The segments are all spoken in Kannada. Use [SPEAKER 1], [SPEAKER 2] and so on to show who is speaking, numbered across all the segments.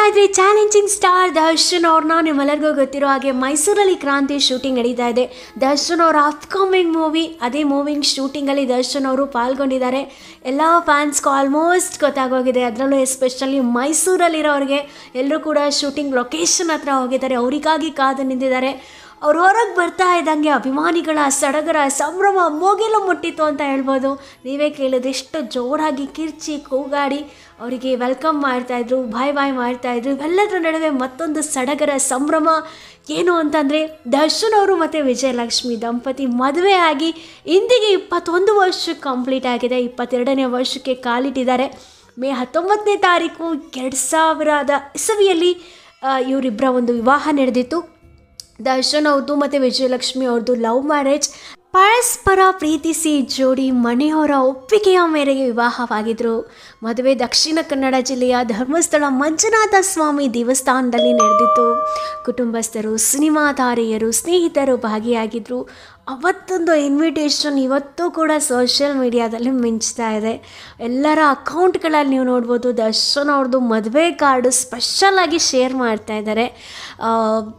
[SPEAKER 1] ಇದ್ರಿ ಚಾಲೆಂಜಿಂಗ್ ಸ್ಟಾರ್ ದರ್ಶನ್ ಅವ್ರನ್ನ ನಿಮ್ಮೆಲ್ಲರಿಗೂ ಗೊತ್ತಿರೋ ಹಾಗೆ ಮೈಸೂರಲ್ಲಿ ಕ್ರಾಂತಿ ಶೂಟಿಂಗ್ ನಡೀತಾ ಇದೆ ದರ್ಶನ್ ಅವರ ಅಪ್ಕಮಿಂಗ್ ಮೂವಿ ಅದೇ ಮೂವಿಂಗ್ ಶೂಟಿಂಗಲ್ಲಿ ದರ್ಶನ್ ಅವರು ಪಾಲ್ಗೊಂಡಿದ್ದಾರೆ ಎಲ್ಲ ಫ್ಯಾನ್ಸ್ಗೂ ಆಲ್ಮೋಸ್ಟ್ ಗೊತ್ತಾಗೋಗಿದೆ ಅದರಲ್ಲೂ ಎಸ್ಪೆಷಲಿ ಮೈಸೂರಲ್ಲಿರೋರಿಗೆ ಎಲ್ಲರೂ ಕೂಡ ಶೂಟಿಂಗ್ ಲೊಕೇಶನ್ ಹತ್ರ ಹೋಗಿದ್ದಾರೆ ಅವರಿಗಾಗಿ ಕಾದು ನಿಂತಿದ್ದಾರೆ ಅವ್ರು ಹೊರಗೆ ಬರ್ತಾ ಇದ್ದಂಗೆ ಅಭಿಮಾನಿಗಳ ಸಡಗರ ಸಂಭ್ರಮ ಮೂಗಿಲು ಮುಟ್ಟಿತ್ತು ಅಂತ ಹೇಳ್ಬೋದು ನೀವೇ ಕೇಳಿದ್ರೆ ಎಷ್ಟು ಜೋರಾಗಿ ಕಿರ್ಚಿ ಕೂಗಾಡಿ ಅವರಿಗೆ ವೆಲ್ಕಮ್ ಮಾಡ್ತಾಯಿದ್ರು ಬಾಯ್ ಬಾಯ್ ಮಾಡ್ತಾಯಿದ್ರು ಇವೆಲ್ಲದರ ನಡುವೆ ಮತ್ತೊಂದು ಸಡಗರ ಸಂಭ್ರಮ ಏನು ಅಂತಂದರೆ ದರ್ಶನ್ ಅವರು ಮತ್ತು ವಿಜಯಲಕ್ಷ್ಮಿ ದಂಪತಿ ಮದುವೆ ಆಗಿ ಇಂದಿಗೆ ಇಪ್ಪತ್ತೊಂದು ವರ್ಷಕ್ಕೆ ಕಂಪ್ಲೀಟ್ ಆಗಿದೆ ಇಪ್ಪತ್ತೆರಡನೇ ವರ್ಷಕ್ಕೆ ಕಾಲಿಟ್ಟಿದ್ದಾರೆ ಮೇ ಹತ್ತೊಂಬತ್ತನೇ ತಾರೀಕು ಎರಡು ಸಾವಿರದ ಇಸವಿಯಲ್ಲಿ ಆ, ಇವರಿಬ್ಬರ ಒಂದು ವಿವಾಹ ನಡೆದಿತ್ತು ದರ್ಶನ್ ಅವ್ರದ್ದು ಮತ್ತು ವಿಜಯಲಕ್ಷ್ಮಿ ಅವ್ರದ್ದು ಲವ್ ಮ್ಯಾರೇಜ್ ಪರಸ್ಪರ ಪ್ರೀತಿಸಿ ಜೋಡಿ ಮನೆಯವರ ಒಪ್ಪಿಗೆಯ ಮೇರೆಗೆ ವಿವಾಹವಾಗಿದ್ದರು ಮದುವೆ ದಕ್ಷಿಣ ಕನ್ನಡ ಜಿಲ್ಲೆಯ ಧರ್ಮಸ್ಥಳ ಮಂಜುನಾಥ ಸ್ವಾಮಿ ದೇವಸ್ಥಾನದಲ್ಲಿ ನಡೆದಿತ್ತು ಕುಟುಂಬಸ್ಥರು ಸಿನಿಮಾ ತಾರೆಯರು ಸ್ನೇಹಿತರು ಭಾಗಿಯಾಗಿದ್ದರು ಅವತ್ತೊಂದು ಇನ್ವಿಟೇಷನ್ ಇವತ್ತು ಕೂಡ ಸೋಷಿಯಲ್ ಮೀಡಿಯಾದಲ್ಲಿ ಮಿಂಚ್ತಾ ಇದೆ ಎಲ್ಲರ ಅಕೌಂಟ್ಗಳಲ್ಲಿ ನೀವು ನೋಡ್ಬೋದು ದರ್ಶನ್ ಅವ್ರದ್ದು ಮದುವೆ ಕಾರ್ಡು ಸ್ಪೆಷಲಾಗಿ ಶೇರ್ ಮಾಡ್ತಾ ಇದ್ದಾರೆ ಆ,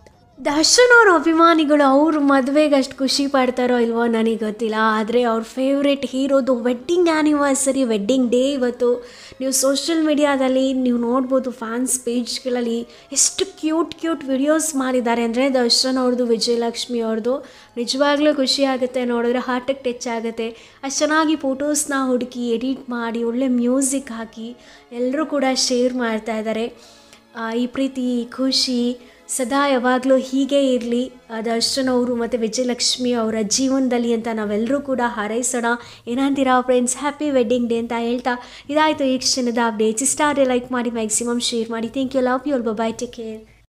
[SPEAKER 1] ದರ್ಶನ್ ಅವ್ರ ಅಭಿಮಾನಿಗಳು ಅವ್ರ ಮದುವೆಗೆ ಅಷ್ಟು ಖುಷಿ ಪಡ್ತಾರೋ ಇಲ್ವೋ ನನಗೆ ಗೊತ್ತಿಲ್ಲ ಆದರೆ ಅವ್ರ ಫೇವ್ರೆಟ್ ಹೀರೋದು ವೆಡ್ಡಿಂಗ್ ಆ್ಯನಿವರ್ಸರಿ ವೆಡ್ಡಿಂಗ್ ಡೇ ಇವತ್ತು ನೀವು ಸೋಷಿಯಲ್ ಮೀಡಿಯಾದಲ್ಲಿ ನೀವು ನೋಡ್ಬೋದು ಫ್ಯಾನ್ಸ್ ಪೇಜ್ಗಳಲ್ಲಿ ಎಷ್ಟು ಕ್ಯೂಟ್ ಕ್ಯೂಟ್ ವಿಡಿಯೋಸ್ ಮಾಡಿದ್ದಾರೆ ಅಂದರೆ ದರ್ಶನ್ ಅವ್ರದ್ದು ವಿಜಯಲಕ್ಷ್ಮಿ ಅವ್ರದ್ದು ನಿಜವಾಗ್ಲೂ ಖುಷಿ ಆಗುತ್ತೆ ನೋಡಿದ್ರೆ ಹಾರ್ಟಿಗೆ ಟಚ್ ಆಗುತ್ತೆ ಅಷ್ಟು ಚೆನ್ನಾಗಿ ಫೋಟೋಸ್ನ ಹುಡುಕಿ ಎಡಿಟ್ ಮಾಡಿ ಒಳ್ಳೆ ಮ್ಯೂಸಿಕ್ ಹಾಕಿ ಎಲ್ಲರೂ ಕೂಡ ಶೇರ್ ಮಾಡ್ತಾ ಇದ್ದಾರೆ ಆ, ಈ ಪ್ರೀತಿ ಈ ಖುಷಿ ಸದಾ ಯಾವಾಗಲೂ ಹೀಗೆ ಇರಲಿ ದರ್ಶನ್ ಅವರು ಮತ್ತು ವಿಜಯಲಕ್ಷ್ಮಿ ಅವರ ಜೀವನದಲ್ಲಿ ಅಂತ ನಾವೆಲ್ಲರೂ ಕೂಡ ಹಾರೈಸೋಣ ಏನಂತೀರಾ ಫ್ರೆಂಡ್ಸ್ ಹ್ಯಾಪಿ ವೆಡ್ಡಿಂಗ್ ಡೇ ಅಂತ ಹೇಳ್ತಾ ಇದಾಯಿತು ಈ ಕ್ಷಣದ ಅಪ್ಡೇಟ್ಸ್ ಇಷ್ಟ ಆದರೆ ಲೈಕ್ ಮಾಡಿ ಮ್ಯಾಕ್ಸಿಮಮ್ ಶೇರ್ ಮಾಡಿ thank you love you all bye take care